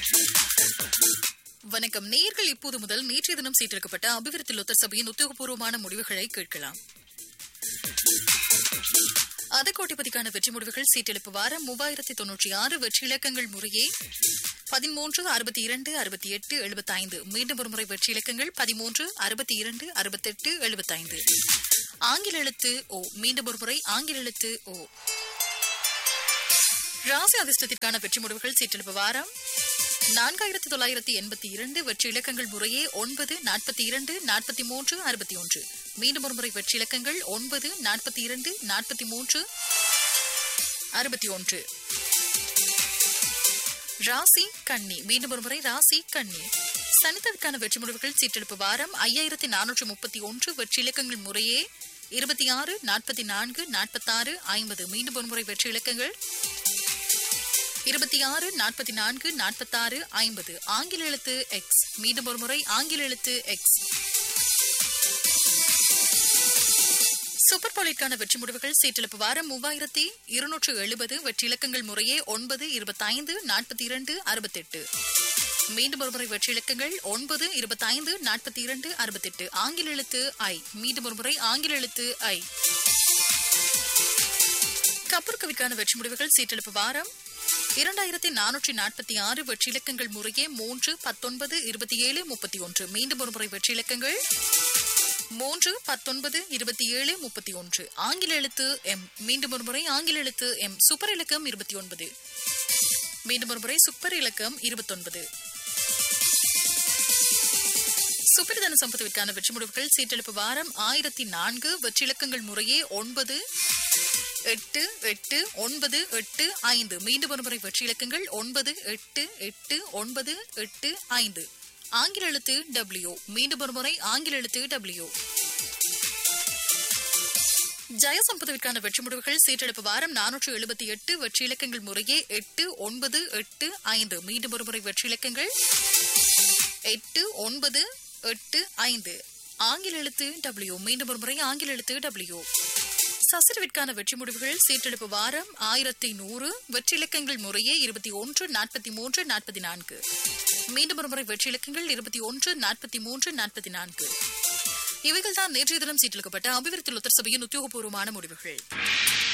வணக்கம் நேர்கள் இப்போது முதல் நேற்றைய தினம் சீட்டெடுக்கப்பட்ட அபிவிருத்தி லொத்தர் சபையின் உத்தியோகபூர்வமான முடிவுகளை கேட்கலாம் அதக்கோட்டிப்பதிக்கான வெற்றி முடிவுகள் சீட்டெழுப்பு வாரம் மூவாயிரத்தி தொன்னூற்றி ஆறு வெற்றி இலக்கங்கள் முறையே பதிமூன்று அறுபத்தி இரண்டு அறுபத்தி எட்டு எழுபத்தைந்து மீண்டும் ஒருமுறை வெற்றி இலக்கங்கள் பதிமூன்று அறுபத்தி இரண்டு அறுபத்தெட்டு எழுபத்தைந்து ஆங்கில எழுத்து ஓ மீண்டும் ஒருமுறை ஆங்கில எழுத்து ஓ ராசி அதிர்ஷ்டத்திற்கான வெற்றி முடிவுகள் சீட்டெழுப்பு வாரம் நான்காயிரத்தி தொள்ளாயிரத்தி எண்பத்தி இரண்டு வெற்றி இலக்கங்கள் முறையே ஒன்பது நாற்பத்தி இரண்டு நாற்பத்தி மூன்று அறுபத்தி ஒன்று மீண்டும் ஒருமுறை வெற்றி இலக்கங்கள் ஒன்பது நாற்பத்தி இரண்டு நாற்பத்தி மூன்று அறுபத்தி ஒன்று ராசி கன்னி மீண்டும் ஒருமுறை ராசி கன்னி சனித்தவிற்கான வெற்றி முடிவுகள் சீட்டெடுப்பு வாரம் ஐயாயிரத்தி நானூற்று முப்பத்தி ஒன்று வெற்றி இலக்கங்கள் முறையே இருபத்தி ஆறு நாற்பத்தி நான்கு நாற்பத்தாறு ஐம்பது மீண்டும் ஒருமுறை வெற்றி இலக்கங்கள் இருபத்தி ஆறு நாற்பத்தி நான்கு நாற்பத்தாறு ஐம்பது ஆங்கில எழுத்து எக்ஸ் மீண்டும் ஒரு முறை ஆங்கில எழுத்து எக்ஸ் சூப்பர் போலிற்கான வெற்றி முடிவுகள் சீட்டெழுப்பு வாரம் மூவாயிரத்தி இருநூற்று எழுபது வெற்றி இலக்கங்கள் முறையே ஒன்பது இருபத்தைந்து நாற்பத்தி இரண்டு அறுபத்தெட்டு மீண்டும் ஒருமுறை வெற்றி இலக்கங்கள் ஒன்பது இருபத்தைந்து நாற்பத்தி இரண்டு அறுபத்தெட்டு ஆங்கில எழுத்து ஐ மீண்டும் ஒருமுறை ஆங்கில எழுத்து ஐ கப்பற்கவிற்கான வெற்றி முடிவுகள் சீட்டெழுப்பு வாரம் இரண்டாயிரத்தி நானூற்றி நாற்பத்தி ஆறு வெற்றி இலக்கங்கள் முறையே மூன்று பத்தொன்பது இருபத்தி ஏழு முப்பத்தி ஒன்று மீண்டும் ஒருமுறை வெற்றி இலக்கங்கள் மூன்று பத்தொன்பது இருபத்தி ஏழு முப்பத்தி ஒன்று ஆங்கில எழுத்து எம் மீண்டும் ஒருமுறை ஆங்கில எழுத்து எம் சூப்பர் இலக்கம் இருபத்தி ஒன்பது மீண்டும் ஒருமுறை சூப்பர் இலக்கம் இருபத்தொன்பது சுப்பிரதன சம்பத்துவிற்கான வெற்றி முடிவுகள் சீட்டெழுப்பு வாரம் ஆயிரத்தி நான்கு வெற்றி இலக்கங்கள் முறையே ஒன்பது எட்டு எட்டு ஒன்பது எட்டு ஐந்து மீண்டும் ஒருமுறை வெற்றி இலக்கங்கள் ஒன்பது எட்டு எட்டு ஒன்பது எட்டு ஐந்து ஆங்கில எழுத்து டபிள்யூ மீண்டும் ஒருமுறை ஆங்கில எழுத்து டபிள்யூ ஜெயசம்பதவிற்கான வெற்றி முடிவுகள் சீட்டெடுப்பு வாரம் நானூற்று எழுபத்தி எட்டு வெற்றி இலக்கங்கள் முறையே எட்டு ஒன்பது எட்டு ஐந்து மீண்டும் ஒருமுறை வெற்றி இலக்கங்கள் எட்டு ஒன்பது எட்டு ஐந்து ஆங்கில எழுத்து டபிள்யூ மீண்டும் ஒருமுறை ஆங்கில எழுத்து டபிள்யூ சசிரவிற்கான வெற்றி முடிவுகள் சீட்டெடுப்பு வாரம் ஆயிரத்தி நூறு வெற்றி இலக்கங்கள் முறையே இருபத்தி ஒன்று நாற்பத்தி மூன்று நாற்பத்தி நான்கு மீண்டும் ஒருமுறை வெற்றி இலக்கங்கள் இருபத்தி ஒன்று நாற்பத்தி மூன்று நாற்பத்தி நான்கு இவைகள் தான் நேற்றைய தினம் சீட்டெடுக்கப்பட்ட அபிவிருத்தி உத்தர சபையின் உத்தியோகபூர்வமான முடிவுகள்